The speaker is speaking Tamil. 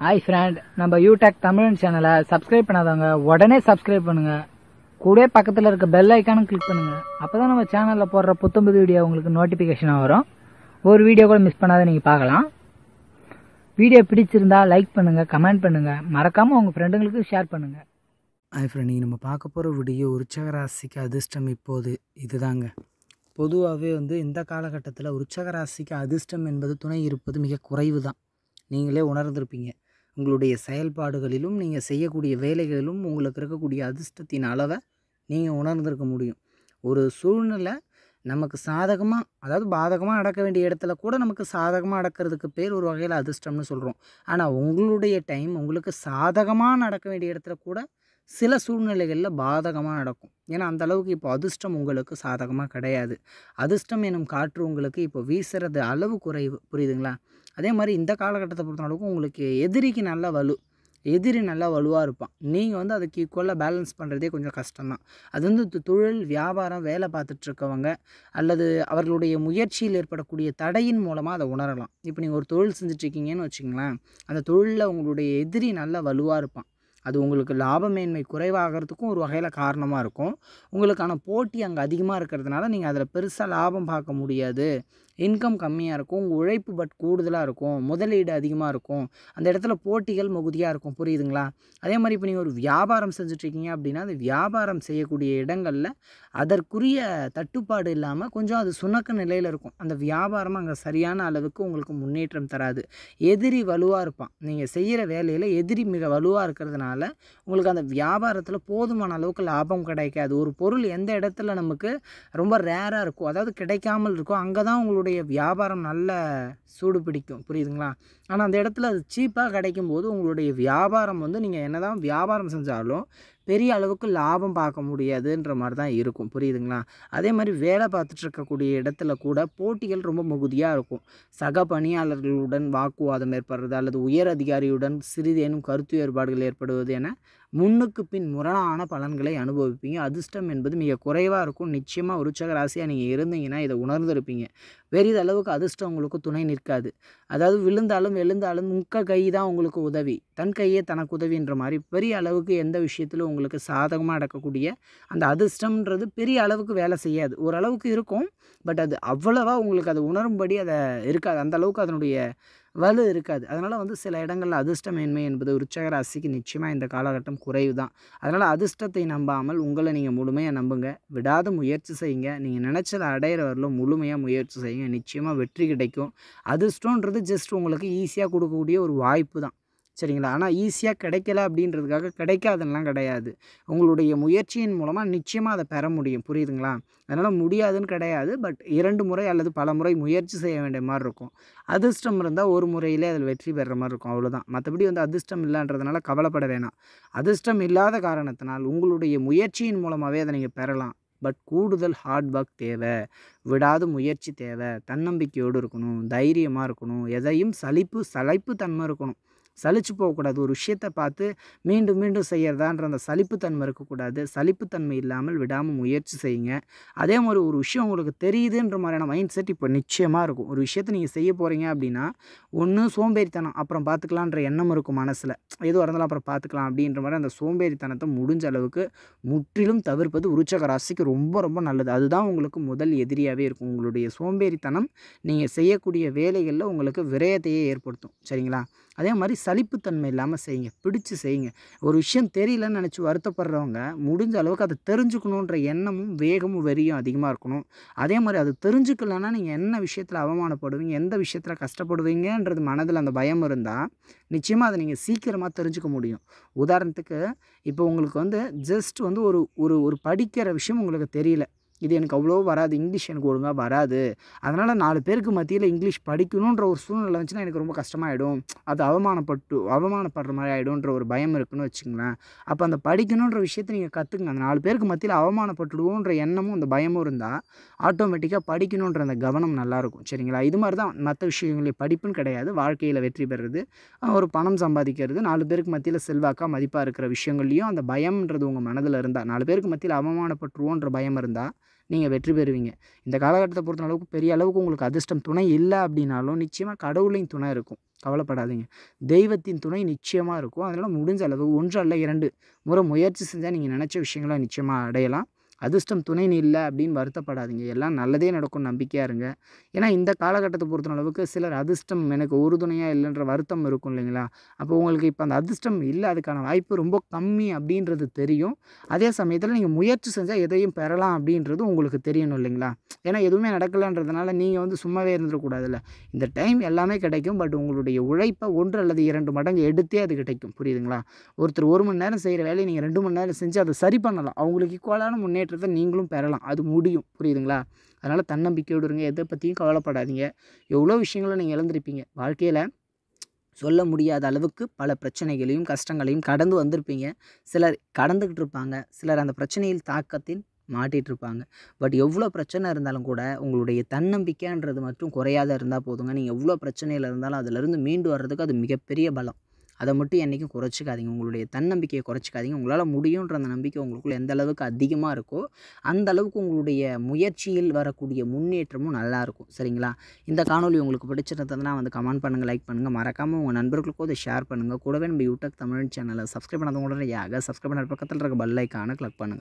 ஹாய் ஃப்ரெண்ட் நம்ம யூடெக் தமிழ் சேனலை சப்ஸ்கிரைப் பண்ணாதவங்க உடனே சப்ஸ்கிரைப் பண்ணுங்க கூடவே பக்கத்தில் இருக்க பெல் ஐக்கானும் கிளிக் பண்ணுங்க அப்பதான் நம்ம சேனலில் போடுற புத்தம்புது வீடியோ உங்களுக்கு நோட்டிஃபிகேஷனாக வரும் ஒரு வீடியோ கூட மிஸ் பண்ணாத நீங்கள் பார்க்கலாம் வீடியோ பிடிச்சிருந்தா லைக் பண்ணுங்க கமெண்ட் பண்ணுங்க மறக்காம உங்க ஃப்ரெண்டுங்களுக்கு ஷேர் பண்ணுங்க ஹாய் ஃப்ரெண்ட் நீங்கள் நம்ம பார்க்க போகிற வீடியோ உற்சக ராசிக்கு அதிர்ஷ்டம் இப்போது இதுதாங்க பொதுவாகவே வந்து இந்த காலகட்டத்தில் உற்சக ராசிக்கு அதிர்ஷ்டம் என்பது துணை இருப்பது மிக குறைவு தான் நீங்களே உணர்ந்திருப்பீங்க உங்களுடைய செயல்பாடுகளிலும் நீங்கள் செய்யக்கூடிய வேலைகளிலும் உங்களுக்கு இருக்கக்கூடிய அதிர்ஷ்டத்தின் அளவை நீங்கள் உணர்ந்திருக்க முடியும் ஒரு சூழ்நிலை நமக்கு சாதகமாக அதாவது பாதகமாக நடக்க வேண்டிய இடத்துல கூட நமக்கு சாதகமாக நடக்கிறதுக்கு பேர் ஒரு வகையில் அதிர்ஷ்டம்னு சொல்கிறோம் ஆனால் உங்களுடைய டைம் உங்களுக்கு சாதகமாக நடக்க வேண்டிய இடத்துல கூட சில சூழ்நிலைகளில் பாதகமாக நடக்கும் ஏன்னா அந்த அளவுக்கு இப்போ அதிர்ஷ்டம் உங்களுக்கு சாதகமாக கிடையாது அதிர்ஷ்டம் எனும் காற்று உங்களுக்கு இப்போ வீசுறது அளவு குறைவு புரியுதுங்களா அதே மாதிரி இந்த காலகட்டத்தை பொறுத்த அளவுக்கு உங்களுக்கு எதிரிக்கு நல்ல வலு எதிரி நல்லா வலுவாக இருப்பான் நீங்கள் வந்து அதுக்கு ஈக்குவலாக பேலன்ஸ் பண்ணுறதே கொஞ்சம் கஷ்டம்தான் அது வந்து து- தொழில் வியாபாரம் வேலை பார்த்துட்டு இருக்கவங்க அல்லது அவர்களுடைய முயற்சியில் ஏற்படக்கூடிய தடையின் மூலமாக அதை உணரலாம் இப்போ நீங்கள் ஒரு தொழில் செஞ்சுட்ருக்கீங்கன்னு வச்சுங்களேன் அந்த தொழிலில் உங்களுடைய எதிரி நல்லா வலுவாக இருப்பான் அது உங்களுக்கு லாபமேன்மை குறைவாகிறதுக்கும் ஒரு வகையில் காரணமாக இருக்கும் உங்களுக்கான போட்டி அங்கே அதிகமாக இருக்கிறதுனால நீங்கள் அதில் பெருசாக லாபம் பார்க்க முடியாது இன்கம் கம்மியாக இருக்கும் உங்கள் உழைப்பு பட் கூடுதலாக இருக்கும் முதலீடு அதிகமாக இருக்கும் அந்த இடத்துல போட்டிகள் மிகுதியாக இருக்கும் புரியுதுங்களா அதே மாதிரி இப்போ நீங்கள் ஒரு வியாபாரம் செஞ்சுட்ருக்கீங்க அப்படின்னா அந்த வியாபாரம் செய்யக்கூடிய இடங்களில் அதற்குரிய தட்டுப்பாடு இல்லாமல் கொஞ்சம் அது சுணக்க நிலையில் இருக்கும் அந்த வியாபாரம் அங்கே சரியான அளவுக்கு உங்களுக்கு முன்னேற்றம் தராது எதிரி வலுவாக இருப்பான் நீங்கள் செய்கிற வேலையில் எதிரி மிக வலுவாக இருக்கிறதுனால உங்களுக்கு அந்த வியாபாரத்தில் போதுமான அளவுக்கு லாபம் கிடைக்காது ஒரு பொருள் எந்த இடத்துல நமக்கு ரொம்ப ரேராக இருக்கும் அதாவது கிடைக்காமல் இருக்கும் அங்கே தான் உங்களுடைய வியாபாரம் நல்ல சூடு பிடிக்கும் புரியுதுங்களா ஆனால் அந்த இடத்துல அது சீப்பாக கிடைக்கும் போது உங்களுடைய வியாபாரம் வந்து நீங்கள் என்னதான் வியாபாரம் செஞ்சாலும் பெரிய அளவுக்கு லாபம் பார்க்க முடியாதுன்ற மாதிரி தான் இருக்கும் புரியுதுங்களா அதே மாதிரி வேலை பார்த்துட்டு இருக்கக்கூடிய இடத்துல கூட போட்டிகள் ரொம்ப மிகுதியாக இருக்கும் சக பணியாளர்களுடன் வாக்குவாதம் ஏற்படுறது அல்லது உயர் அதிகாரியுடன் சிறிதேனும் கருத்து வேறுபாடுகள் ஏற்படுவது என முன்னுக்கு பின் முரணான பலன்களை அனுபவிப்பீங்க அதிர்ஷ்டம் என்பது மிக குறைவாக இருக்கும் நிச்சயமாக உற்சக ராசியாக நீங்கள் இருந்தீங்கன்னா இதை உணர்ந்திருப்பீங்க பெரிதளவுக்கு அதிர்ஷ்டம் உங்களுக்கு துணை நிற்காது அதாவது விழுந்தாலும் எழுந்தாலும் உக்க கை தான் உங்களுக்கு உதவி தன் கையே தனக்கு உதவின்ற மாதிரி பெரிய அளவுக்கு எந்த விஷயத்திலும் உங்களுக்கு சாதகமாக நடக்கக்கூடிய அந்த அதிர்ஷ்டம்ன்றது பெரிய அளவுக்கு வேலை செய்யாது ஓரளவுக்கு இருக்கும் பட் அது அவ்வளவா உங்களுக்கு அதை உணரும்படி அதை இருக்காது அந்த அளவுக்கு அதனுடைய வலு இருக்காது அதனால் வந்து சில இடங்களில் அதிர்ஷ்டமேன்மை என்பது உற்சக ராசிக்கு நிச்சயமாக இந்த காலகட்டம் குறைவு தான் அதனால் அதிர்ஷ்டத்தை நம்பாமல் உங்களை நீங்கள் முழுமையாக நம்புங்க விடாத முயற்சி செய்யுங்க நீங்கள் நினச்சதை அடையிற வரலும் முழுமையாக முயற்சி செய்யுங்க நிச்சயமாக வெற்றி கிடைக்கும் அதிர்ஷ்டன்றது ஜஸ்ட் உங்களுக்கு ஈஸியாக கொடுக்கக்கூடிய ஒரு வாய்ப்பு தான் சரிங்களா ஆனால் ஈஸியாக கிடைக்கல அப்படின்றதுக்காக கிடைக்காதுன்னெலாம் கிடையாது உங்களுடைய முயற்சியின் மூலமாக நிச்சயமாக அதை பெற முடியும் புரியுதுங்களா அதனால் முடியாதுன்னு கிடையாது பட் இரண்டு முறை அல்லது பல முறை முயற்சி செய்ய வேண்டிய மாதிரி இருக்கும் அதிர்ஷ்டம் இருந்தால் ஒரு முறையிலே அதில் வெற்றி பெறுற மாதிரி இருக்கும் அவ்வளோதான் மற்றபடி வந்து அதிர்ஷ்டம் இல்லைன்றதுனால கவலைப்பட வேணாம் அதிர்ஷ்டம் இல்லாத காரணத்தினால் உங்களுடைய முயற்சியின் மூலமாகவே அதை நீங்கள் பெறலாம் பட் கூடுதல் ஹார்ட் ஒர்க் தேவை விடாத முயற்சி தேவை தன்னம்பிக்கையோடு இருக்கணும் தைரியமாக இருக்கணும் எதையும் சலிப்பு சளைப்பு தன்மை இருக்கணும் சலிச்சு போகக்கூடாது ஒரு விஷயத்தை பார்த்து மீண்டும் மீண்டும் செய்யறதான்ற அந்த சலிப்புத்தன்மை இருக்கக்கூடாது சலிப்புத்தன்மை இல்லாமல் விடாமல் முயற்சி செய்யுங்க அதே மாதிரி ஒரு விஷயம் உங்களுக்கு தெரியுதுன்ற மாதிரியான மைண்ட் செட் இப்போ நிச்சயமாக இருக்கும் ஒரு விஷயத்தை நீங்கள் செய்ய போகிறீங்க அப்படின்னா ஒன்று சோம்பேறித்தனம் அப்புறம் பார்த்துக்கலான்ற எண்ணம் இருக்கும் மனசில் எதுவாக இருந்தாலும் அப்புறம் பார்த்துக்கலாம் அப்படின்ற மாதிரி அந்த சோம்பேறித்தனத்தை முடிஞ்ச அளவுக்கு முற்றிலும் தவிர்ப்பது உருச்சக ராசிக்கு ரொம்ப ரொம்ப நல்லது அதுதான் உங்களுக்கு முதல் எதிரியாகவே இருக்கும் உங்களுடைய சோம்பேறித்தனம் நீங்கள் செய்யக்கூடிய வேலைகளில் உங்களுக்கு விரயத்தையே ஏற்படுத்தும் சரிங்களா அதே மாதிரி சலிப்புத்தன்மை இல்லாமல் செய்யுங்க பிடிச்சு செய்யுங்க ஒரு விஷயம் தெரியலன்னு நினச்சி வருத்தப்படுறவங்க முடிஞ்ச அளவுக்கு அதை தெரிஞ்சுக்கணுன்ற எண்ணமும் வேகமும் வெறியும் அதிகமாக இருக்கணும் அதே மாதிரி அது தெரிஞ்சுக்கலன்னா நீங்கள் என்ன விஷயத்தில் அவமானப்படுவீங்க எந்த விஷயத்தில் கஷ்டப்படுவீங்கன்றது மனதில் அந்த பயம் இருந்தால் நிச்சயமாக அதை நீங்கள் சீக்கிரமாக தெரிஞ்சுக்க முடியும் உதாரணத்துக்கு இப்போ உங்களுக்கு வந்து ஜஸ்ட் வந்து ஒரு ஒரு ஒரு படிக்கிற விஷயம் உங்களுக்கு தெரியல இது எனக்கு அவ்வளோ வராது இங்கிலீஷ் எனக்கு ஒழுங்காக வராது அதனால் நாலு பேருக்கு மத்தியில் இங்கிலீஷ் படிக்கணுன்ற ஒரு சூழ்நிலை வந்துச்சுன்னா எனக்கு ரொம்ப கஷ்டமாயிடும் அது அவமானப்பட்டு அவமானப்படுற மாதிரி ஆகிடும்ன்ற ஒரு பயம் இருக்குன்னு வச்சுங்களேன் அப்போ அந்த படிக்கணுன்ற விஷயத்தை நீங்கள் கற்றுக்குங்க அந்த நாலு பேருக்கு மத்தியில் அவமானப்பட்டுடுவோன்ற எண்ணமும் அந்த பயமும் இருந்தால் ஆட்டோமேட்டிக்காக படிக்கணுன்ற அந்த கவனம் நல்லாயிருக்கும் சரிங்களா இது மாதிரி தான் மற்ற விஷயங்களே படிப்புன்னு கிடையாது வாழ்க்கையில் வெற்றி பெறுறது அஹ் ஒரு பணம் சம்பாதிக்கிறது நாலு பேருக்கு மத்தியில் செல்வாக்காக மதிப்பாக இருக்கிற விஷயங்கள்லையும் அந்த பயம்ன்றது உங்கள் மனதில் இருந்தால் நாலு பேருக்கு மத்தியில் அவமானப்பட்டுருவோன்ற பயம் இருந்தால் நீங்கள் வெற்றி பெறுவீங்க இந்த காலகட்டத்தை பொறுத்த அளவுக்கு பெரிய அளவுக்கு உங்களுக்கு அதிர்ஷ்டம் துணை இல்லை அப்படின்னாலும் நிச்சயமாக கடவுளின் துணை இருக்கும் கவலைப்படாதீங்க தெய்வத்தின் துணை நிச்சயமாக இருக்கும் அதனால் முடிஞ்ச அளவு ஒன்று அல்ல இரண்டு முறை முயற்சி செஞ்சால் நீங்கள் நினச்ச விஷயங்களை நிச்சயமாக அடையலாம் அதிர்ஷ்டம் துணை இல்லை அப்படின்னு வருத்தப்படாதீங்க எல்லாம் நல்லதே நடக்கும் நம்பிக்கையாக இருங்க ஏன்னா இந்த காலகட்டத்தை பொறுத்த அளவுக்கு சிலர் அதிர்ஷ்டம் எனக்கு ஒரு துணையாக இல்லைன்ற வருத்தம் இருக்கும் இல்லைங்களா அப்போ உங்களுக்கு இப்போ அந்த அதிர்ஷ்டம் இல்லை அதுக்கான வாய்ப்பு ரொம்ப கம்மி அப்படின்றது தெரியும் அதே சமயத்தில் நீங்கள் முயற்சி செஞ்சால் எதையும் பெறலாம் அப்படின்றது உங்களுக்கு தெரியணும் இல்லைங்களா ஏன்னா எதுவுமே நடக்கலைன்றதுனால நீங்கள் வந்து சும்மாவே இருந்துடக்கூடாதுல்ல இந்த டைம் எல்லாமே கிடைக்கும் பட் உங்களுடைய உழைப்பை ஒன்று அல்லது இரண்டு மடங்கு எடுத்தே அது கிடைக்கும் புரியுதுங்களா ஒருத்தர் ஒரு மணி நேரம் செய்கிற வேலையை நீங்கள் ரெண்டு மணி நேரம் செஞ்சு அதை சரி பண்ணலாம் அவங்களுக்கு ஈக்குவலான முன்னேற்றத்தை நீங்களும் பெறலாம் அது முடியும் புரியுதுங்களா அதனால் தன்னம்பிக்கையோடு இருங்க எதை பற்றியும் கவலைப்படாதீங்க எவ்வளோ விஷயங்களை நீங்கள் இழந்திருப்பீங்க வாழ்க்கையில் சொல்ல முடியாத அளவுக்கு பல பிரச்சனைகளையும் கஷ்டங்களையும் கடந்து வந்திருப்பீங்க சிலர் கடந்துக்கிட்டு இருப்பாங்க சிலர் அந்த பிரச்சனையில் தாக்கத்தில் மாட்டிகிட்டு இருப்பாங்க பட் எவ்வளோ பிரச்சனை இருந்தாலும் கூட உங்களுடைய தன்னம்பிக்கைன்றது மட்டும் குறையாத இருந்தால் போதுங்க நீங்கள் எவ்வளோ பிரச்சனையில் இருந்தாலும் அதிலிருந்து மீண்டு வர்றதுக்கு அது மிகப்பெரிய பலம் அதை மட்டும் என்றைக்கும் குறைச்சிக்காதீங்க உங்களுடைய தன்னம்பிக்கையை குறைச்சிக்காதீங்க உங்களால் முடியுன்ற அந்த நம்பிக்கை உங்களுக்குள்ள எந்த அளவுக்கு அதிகமாக இருக்கோ அந்த அளவுக்கு உங்களுடைய முயற்சியில் வரக்கூடிய முன்னேற்றமும் நல்லா இருக்கும் சரிங்களா இந்த காணொலி உங்களுக்கு பிடிச்சிருந்ததுன்னா வந்து கமெண்ட் பண்ணுங்கள் லைக் பண்ணுங்கள் மறக்காமல் உங்கள் நண்பர்களுக்கும் அதை ஷேர் பண்ணுங்கள் கூடவே நம்ம யூடியூப் தமிழ் சேனலை சப்ஸ்கிரைப் பண்ணாதவங்க உடனே யாக சப்ஸ்கிரைப் பண்ண பக்கத்தில் இருக்க பெல் ஐக்கானை கிளிக் பண்ணுங்கள்